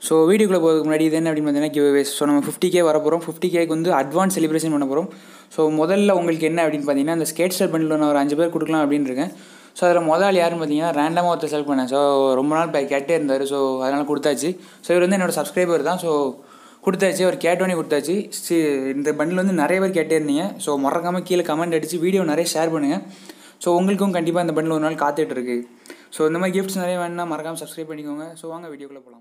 so வீடியோக்குள்ளே போகிறதுக்கு முன்னாடி இது என்ன அப்படின்னு பார்த்தீங்கன்னா கிவ்வேஸ் ஸோ நம்ம ஃபிஃப்டி கே வர போகிறோம் ஃபிஃப்டி கேக்கு வந்து அட்வான்ஸ் செலிப்ரேஷன் பண்ண போகிறோம் ஸோ முதல்ல உங்களுக்கு என்ன அப்படின்னு பார்த்தீங்கன்னா இந்த ஸ்கேட் ஸ்டார் பண்ணில் நான் ஒரு அஞ்சு பேர் கொடுக்கலாம் அப்படின்னு இருக்கேன் ஸோ அதில் முதல் யாருன்னு பார்த்தீங்கன்னா ரேண்டமாக ஒருத்தர் செலக்ட் பண்ணேன் ஸோ ரொம்ப நாள் பே கேட்டே இருந்தார் ஸோ அதனால் கொடுத்தாச்சு ஸோ இவர் வந்து என்னோட சப்ஸ்கிரைபர் தான் ஸோ கொடுத்தாச்சு அவர் கேட்டோன்னே கொடுத்தாச்சு சி இந்த பண்டில் வந்து நிறைய பேர் கேட்டே இருந்தீங்க ஸோ மறக்காமல் கீழே கமெண்ட் அடித்து வீடியோ நிறைய ஷேர் பண்ணுங்கள் ஸோ உங்களுக்கும் கண்டிப்பாக இந்த பண்டில் ஒரு நாள் காத்துட்டு இருக்கு ஸோ இந்த மாதிரி கிஃப்ட்ஸ் நிறைய வேணும்னா மறக்காமல் சப்ஸ்கிரைப் பண்ணிக்கோங்க ஸோ வாங்க வீடியோக்குள்ளே போகலாம்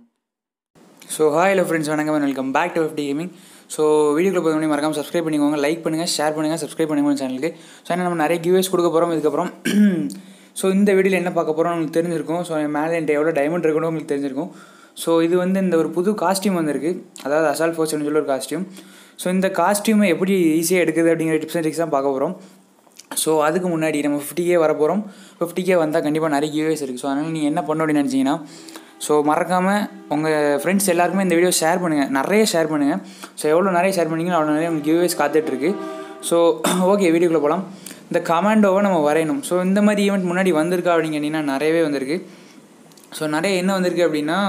ஸோ ஹாய் ஹலோ ஃப்ரெண்ட்ஸ் வணக்கம் welcome back to fifty gaming so வீடியோக்குள்ள போக முடியும் மறக்காமல் சப்ஸ்கிரைப் பண்ணிக்கோங்க லைக் பண்ணுங்கள் ஷேர் பண்ணுங்கள் சப்ஸ்கிரைப் பண்ணிக்கோங்க சேனலுக்கு ஸோ ஏன்னா நம்ம நிறைய கிவ்வேஸ் கொடுக்க போகிறோம் இதுக்கப்புறம் ஸோ இந்த வீடியோவில் என்ன பார்க்க போகிறோம் உங்களுக்கு தெரிஞ்சிருக்கும் ஸோ என் மேலே என்கிட்ட எவ்வளோ டைமண்ட் இருக்குன்னு உங்களுக்கு தெரிஞ்சிருக்கும் ஸோ இது வந்து இந்த ஒரு புது காஸ்டியூம் வந்திருக்கு அதாவது அசால் ஃபோர்ஸ்னு சொல்லி ஒரு காஸ்டியூம் ஸோ இந்த காஸ்டியூமை எப்படி ஈஸியாக எடுக்குது அப்படிங்கிற டிப்ஸ் அண்ட் ட்ரிக்ஸ் தான் பார்க்க போகிறோம் ஸோ அதுக்கு முன்னாடி நம்ம ஃபிஃப்டி கே வர போகிறோம் ஃபிஃப்டி கே வந்தால் கண்டிப்பாக நிறைய கிவ்வேஸ் இருக்குது ஸோ அதனால் நீங்கள் என்ன பண்ணணும் அப்படின்னு நினச்சிங்கன்னா ஸோ மறக்காமல் உங்கள் ஃப்ரெண்ட்ஸ் எல்லாருக்குமே இந்த வீடியோ ஷேர் பண்ணுங்கள் நிறைய ஷேர் பண்ணுங்கள் ஸோ எவ்வளோ நிறைய ஷேர் பண்ணிங்கன்னா அவ்வளோ நிறைய உங்களுக்கு கிவ்வேஸ் காத்துட்ருக்கு ஸோ ஓகே வீடியோக்குள்ளே போகலாம் இந்த கமாண்டோவை நம்ம வரையணும் ஸோ இந்த மாதிரி ஈவெண்ட் முன்னாடி வந்திருக்கா அப்படின்னு கேட்டிங்கன்னா நிறையவே வந்திருக்கு ஸோ நிறைய என்ன வந்திருக்கு அப்படின்னா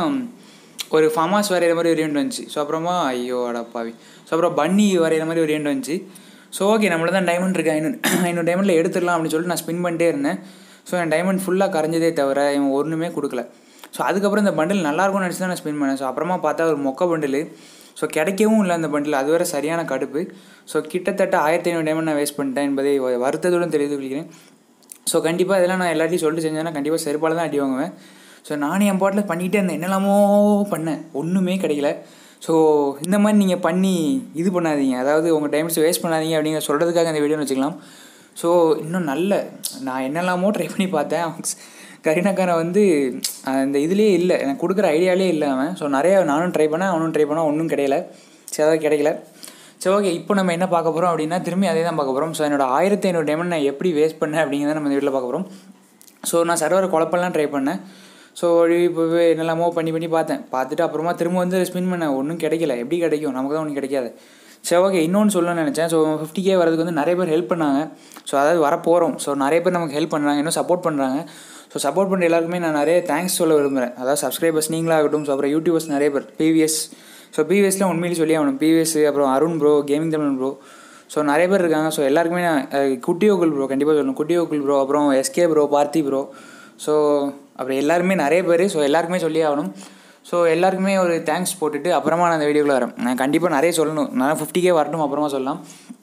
ஒரு ஃபமாஸ் வரைகிற மாதிரி ஒரு ஈவெண்ட் வந்துச்சு ஸோ அப்புறமா ஐயோ அடப்பாவி ஸோ அப்புறம் பன்னி வரைகிற மாதிரி ஒரு ஈவெண்ட் வந்துச்சு ஸோ ஓகே நம்மள தான் டைமண்ட் இருக்குது ஐநூறு ஐநூறு டைமண்டில் எடுத்துடலாம் அப்படின்னு சொல்லிட்டு நான் ஸ்பின் பண்ணிட்டே இருந்தேன் ஸோ என் டைமண்ட் ஃபுல்லாக கரைஞ்சதே தவிர இவன் ஒன்றுமே கொடுக்கல ஸோ அதுக்கப்புறம் இந்த பண்டில் நல்லாயிருக்கும்னு நினச்சி தான் நான் ஸ்பின் பண்ணேன் ஸோ அப்புறமா பார்த்தா ஒரு மொக்க பண்டில் ஸோ கிடைக்கவும் இல்லை அந்த பண்டில் அது வேறு சரியான கடுப்பு ஸோ கிட்டத்தட்ட ஆயிரத்தி ஐநூறு டைமண்ட் நான் வேஸ்ட் பண்ணிட்டேன் என்பதை வருத்தத்துடன் தெரிவித்து கொள்கிறேன் ஸோ கண்டிப்பாக இதெல்லாம் நான் எல்லாத்தையும் சொல்லிட்டு செஞ்சேன்னா கண்டிப்பாக செருப்பால் தான் அடி வாங்குவேன் ஸோ நானும் என் பாட்டில் பண்ணிகிட்டே இருந்தேன் என்னெல்லாமோ பண்ணேன் ஒன்றுமே கிடைக்கல ஸோ இந்த மாதிரி நீங்கள் பண்ணி இது பண்ணாதீங்க அதாவது உங்கள் டைம்ஸ் வேஸ்ட் பண்ணாதீங்க அப்படிங்கிற சொல்கிறதுக்காக அந்த வீடியோன்னு வச்சுக்கலாம் ஸோ இன்னும் நல்ல நான் என்னெல்லாமோ ட்ரை பண்ணி பார்த்தேன் கரீனாக்காரன் வந்து அந்த இதுலேயே இல்லை எனக்கு கொடுக்குற ஐடியாலே இல்லை அவன் ஸோ நிறையா நானும் ட்ரை பண்ணேன் அவனும் ட்ரை பண்ணேன் ஒன்றும் கிடைக்கல சரி அதாவது கிடைக்கல சரி ஓகே இப்போ நம்ம என்ன பார்க்க போகிறோம் அப்படின்னா திரும்பி அதே தான் பார்க்க போகிறோம் ஸோ என்னோட ஆயிரத்தி ஐநூறு டைமண்ட் நான் எப்படி வேஸ்ட் பண்ணேன் அப்படிங்கிறத நம்ம இந்த வீட்டில் பார்க்க போகிறோம் ஸோ நான் சர்வரை குழப்பெல்லாம் ட்ரை பண்ணேன் ஸோ இப்போ என்னெல்லாமோ பண்ணி பண்ணி பார்த்தேன் பார்த்துட்டு அப்புறமா திரும்ப வந்து ஸ்பின் பண்ணேன் ஒன்றும் கிடைக்கல எப்படி கிடைக்கும் நமக்கு தான் ஒன்றும் கிடைக்காது சரி ஓகே இன்னொன்று சொல்லணும்னு நினச்சேன் ஸோ ஃபிஃப்டி கே வரதுக்கு வந்து நிறைய பேர் ஹெல்ப் பண்ணாங்க ஸோ அதாவது வரப்போகிறோம் ஸோ நிறைய பேர் நமக்கு ஹெல்ப் பண்ணுறாங்க இன்னும் சப்போர்ட் பண்ணுறாங்க ஸோ சப்போர்ட் பண்ணுற எல்லாருக்குமே நான் நிறைய தேங்க்ஸ் சொல்ல விரும்புகிறேன் அதாவது சப்ஸ்கிரைபர்ஸ் நீங்களாகட்டும் ஸோ அப்புறம் யூடியூபர்ஸ் நிறைய பேர் பிவிஎஸ் ஸோ பிவிஎஸ்லாம் உண்மையிலேயே சொல்லி ஆகணும் பிவிஎஸ் அப்புறம் Arun bro gaming Tamil bro so நிறைய பேர் இருக்காங்க ஸோ எல்லாருக்குமே நான் குட்டி ஓகுல் ப்ரோ கண்டிப்பாக சொல்லணும் குட்டி ஓகுல் ப்ரோ அப்புறம் SK bro Parthi bro so அப்புறம் எல்லாருமே நிறைய பேர் ஸோ எல்லாருக்குமே சொல்லி ஆகணும் ஸோ எல்லாருக்குமே ஒரு தேங்க்ஸ் போட்டுட்டு அப்புறமா நான் அந்த வீடியோக்குள்ள வரேன் நான் கண்டிப்பாக நிறைய சொல்லணும் நான் ஃபிஃப்டி கே வரட்டும் அப்புறமா சொல்லலாம்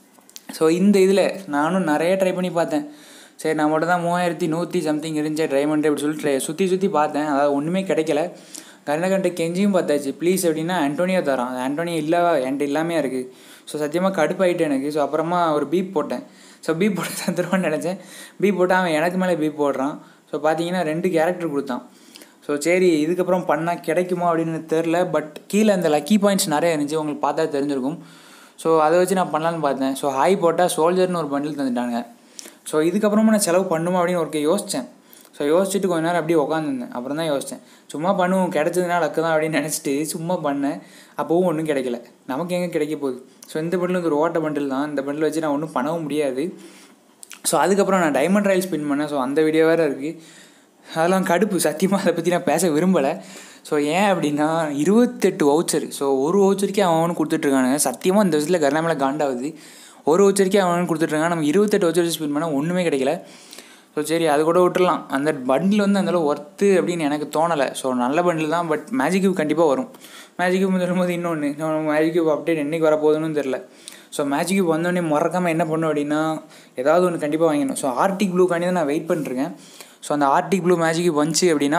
ஸோ இந்த இதில் நானும் நிறைய ட்ரை பண்ணி பார்த்தேன் சரி நான் மட்டும் தான் மூவாயிரத்தி நூற்றி சம்திங் இருந்துச்சு ட்ரைமண்ட் அப்படி சொல்லிட்டு சுற்றி சுற்றி பார்த்தேன் அதாவது ஒன்றுமே கிடைக்கல கருணகண்ட கெஞ்சியும் பார்த்தாச்சு ப்ளீஸ் அப்படின்னா ஆண்டோனியோ தரான் அது ஆண்டோனியோ இல்லை என்கிட்ட இல்லாமே இருக்குது ஸோ சத்தியமாக கடுப்பாயிட்டு எனக்கு ஸோ அப்புறமா ஒரு பீப் போட்டேன் ஸோ பீப் போட்டு தந்துருவான்னு நினச்சேன் பீப் போட்டால் அவன் எனக்கு மேலே பீப் போடுறான் ஸோ பார்த்தீங்கன்னா ரெண்டு கேரக்டர் கொடுத்தான் ஸோ சரி இதுக்கப்புறம் பண்ணால் கிடைக்குமா அப்படின்னு தெரில பட் கீழே அந்த லக்கி பாயிண்ட்ஸ் நிறைய இருந்துச்சு உங்களுக்கு பார்த்தா தெரிஞ்சிருக்கும் ஸோ அதை வச்சு நான் பண்ணலான்னு பார்த்தேன் ஸோ ஹாய் போட்டால் சோல்ஜர்னு ஒரு பண்டில் தந்துட்டாங்க ஸோ இதுக்கப்புறமா நான் செலவு பண்ணுமா அப்படின்னு ஒரு யோசித்தேன் ஸோ யோசிச்சுட்டு கொஞ்ச நேரம் அப்படியே உட்காந்துருந்தேன் அப்புறம் தான் யோசித்தேன் சும்மா பண்ணுவோம் கிடச்சதுனால லக்கு தான் அப்படின்னு நினச்சிட்டு சும்மா பண்ணேன் அப்போவும் ஒன்றும் கிடைக்கல நமக்கு எங்கே கிடைக்க போகுது ஸோ இந்த பண்டில் வந்து ஒரு ஓட்ட பண்டில் தான் இந்த பண்டில் வச்சு நான் ஒன்றும் பண்ணவும் முடியாது ஸோ அதுக்கப்புறம் நான் டைமண்ட் ராயல் ஸ்பின் பண்ணேன் ஸோ அந்த வீடியோ வேறு இருக்குது அதெல்லாம் கடுப்பு சத்தியமாக அதை பற்றி நான் பேச விரும்பலை ஸோ ஏன் அப்படின்னா இருபத்தெட்டு வவுச்சர் ஸோ ஒரு வவுச்சருக்கே அவனும் கொடுத்துட்ருக்கானுங்க சத்தியமாக இந்த விஷயத்தில் கருணாமலை காண்டாகுது ஒரு வவுச்சருக்கே அவனும் கொடுத்துட்ருக்கான் நம்ம இருபத்தெட்டு வவுச்சர் ஸ்பின் பண்ணால் ஒன்றுமே கிடைக்கல ஸோ சரி அது கூட விட்டுடலாம் அந்த பண்டில் வந்து அந்தளவு ஒர்த்து அப்படின்னு எனக்கு தோணலை ஸோ நல்ல பண்டில் தான் பட் மேஜிக் கியூப் கண்டிப்பாக வரும் மேஜிக் கியூப் சொல்லும்போது இன்னொன்று மேஜிக் கியூப் அப்டேட் என்றைக்கு வரப்போகுதுன்னு தெரில ஸோ மேஜிக் கியூப் வந்தோடனே மறக்காமல் என்ன பண்ணும் அப்படின்னா ஏதாவது ஒன்று கண்டிப்பாக வாங்கிடணும் ஸோ ஆர்டிக் ப்ளூக்காண்டி தான் நான் வெயிட் பண்ணிருக்கேன் ஸோ அந்த ஆர்டிக் ப்ளூ மேஜிக் கியூப் வந்துச்சு அப்படின்னா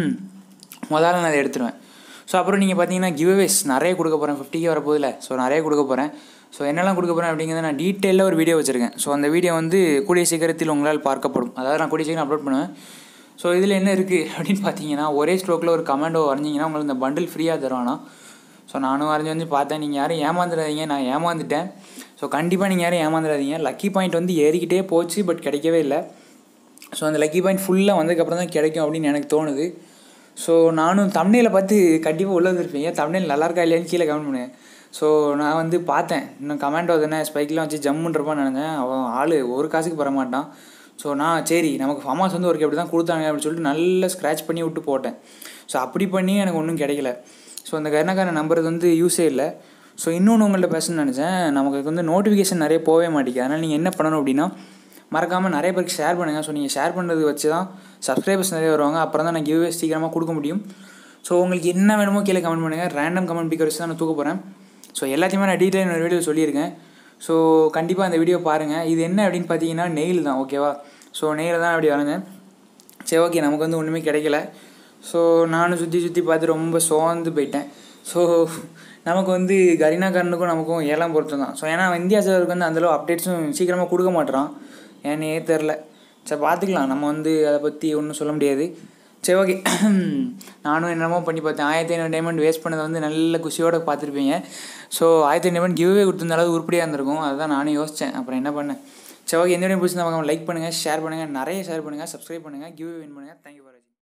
முதல்ல நான் அதை எடுத்துருவேன் ஸோ அப்புறம் நீங்கள் பார்த்தீங்கன்னா கிவ்அவேஸ் நிறைய கொடுக்க போகிறேன் ஃபிஃப்டிக்கே வரப்போதில்ல ஸோ நிறைய கொடுக்க போகிறேன் ஸோ என்னெல்லாம் கொடுக்க போகிறேன் அப்படிங்கிறத நான் டீட்டெயிலாக ஒரு வீடியோ வச்சுருக்கேன் ஸோ அந்த வீடியோ வந்து கூடிய சீக்கிரத்தில் உங்களால் பார்க்கப்படும் அதாவது நான் கூடிய சீக்கிரம் அப்லோட் பண்ணுவேன் ஸோ இதில் என்ன இருக்குது அப்படின்னு பார்த்தீங்கன்னா ஒரே ஸ்ட்ரோக்கில் ஒரு கமெண்டோ வரைஞ்சிங்கன்னா உங்களுக்கு இந்த பண்டில் ஃப்ரீயாக தருவானா ஸோ நானும் வரைஞ்சி வந்து பார்த்தேன் நீங்கள் யாரும் ஏமாந்துடாதீங்க நான் ஏமாந்துட்டேன் ஸோ கண்டிப்பாக நீங்கள் யாரும் ஏமாந்துடாதீங்க லக்கி பாயிண்ட் வந்து ஏறிக்கிட்டே போச்சு பட் கிடைக்கவே இல்லை ஸோ அந்த லக்கி பாயிண்ட் ஃபுல்லாக வந்ததுக்கப்புறம் தான் கிடைக்கும் அப்படின்னு எனக்கு தோணுது ஸோ நானும் தமிழில் பார்த்து கண்டிப்பாக உள்ள வந்துருப்பீங்க தமிழ் நல்லா இருக்கா இல்லையான்னு கீழே கமெண்ட் பண்ணுவேன் ஸோ நான் வந்து பார்த்தேன் இன்னும் கமெண்ட் தானே ஸ்பைக்லாம் வச்சு ஜம்முன்றப்பான்னு நினச்சேன் அவன் ஆள் ஒரு காசுக்கு பெற மாட்டான் ஸோ நான் சரி நமக்கு ஃபமாஸ் வந்து ஒரு எப்படி தான் கொடுத்தாங்க அப்படின்னு சொல்லிட்டு நல்லா ஸ்க்ராட்ச் பண்ணி விட்டு போட்டேன் ஸோ அப்படி பண்ணி எனக்கு ஒன்றும் கிடைக்கல ஸோ அந்த கருணாக்காரன் நம்புறது வந்து யூஸே இல்லை ஸோ இன்னொன்று உங்கள்கிட்ட பேசணும்னு நினச்சேன் நமக்கு வந்து நோட்டிஃபிகேஷன் நிறைய போகவே மாட்டேங்குது அதனால் நீங்கள் என்ன பண்ணணும் அப்படின்னா மறக்காமல் நிறைய பேருக்கு ஷேர் பண்ணுங்கள் ஸோ நீங்கள் ஷேர் பண்ணுறது வச்சு தான் சப்ஸ்கிரைபர்ஸ் நிறைய வருவாங்க அப்புறம் தான் நான் கிவ்வே சீக்கிரமாக கொடுக்க முடியும் ஸோ உங்களுக்கு என்ன வேணுமோ கீழே கமெண்ட் பண்ணுங்கள் ரேண்டம் கமெண்ட் பிக்கர் வச்சு தான் நான் தூக்க போகிறேன் ஸோ எல்லாத்தையுமே நான் டீட்டெயில் ஒரு வீடியோ சொல்லியிருக்கேன் ஸோ கண்டிப்பாக அந்த வீடியோ பாருங்கள் இது என்ன அப்படின்னு பார்த்தீங்கன்னா நெயில் தான் ஓகேவா ஸோ நெயில் தான் அப்படி வரைஞ்சேன் சரி ஓகே நமக்கு வந்து ஒன்றுமே கிடைக்கல ஸோ நானும் சுற்றி சுற்றி பார்த்து ரொம்ப சோர்ந்து போயிட்டேன் ஸோ நமக்கு வந்து கரீனாக்காரனுக்கும் நமக்கும் ஏழாம் பொறுத்து தான் ஸோ ஏன்னா இந்தியா சர்வருக்கு வந்து அந்தளவு அப்டேட்ஸும் சீக்கிரமாக கொடுக்க மாட்டேறான் ஏன்னே தெரில சரி பார்த்துக்கலாம் நம்ம வந்து அதை பற்றி ஒன்றும் சொல்ல முடியாது சரி ஓகே நானும் என்னமோ பண்ணி பார்த்தேன் ஆயிரத்தி ஐநூறு டைமண்ட் வேஸ்ட் பண்ணதை வந்து நல்ல குஷியோடு பார்த்துருப்பீங்க ஸோ ஆயிரத்தி ஐநூறு டைமண்ட் கிவ்வே கொடுத்துருந்த அளவு உருப்படியாக இருந்திருக்கும் அதுதான் நானும் யோசித்தேன் அப்புறம் என்ன பண்ணேன் சரி ஓகே எந்த வீடியோ பிடிச்சிருந்தா மறக்காம லைக் பண்ணுங்கள் ஷேர் பண்ணுங்கள் நிறைய ஷேர் பண்ணுங்கள் சப்ஸ்கிரைப் பண்ணுங்கள் கிவ்வே வின் பண்ணுங்கள் தேங்க்யூ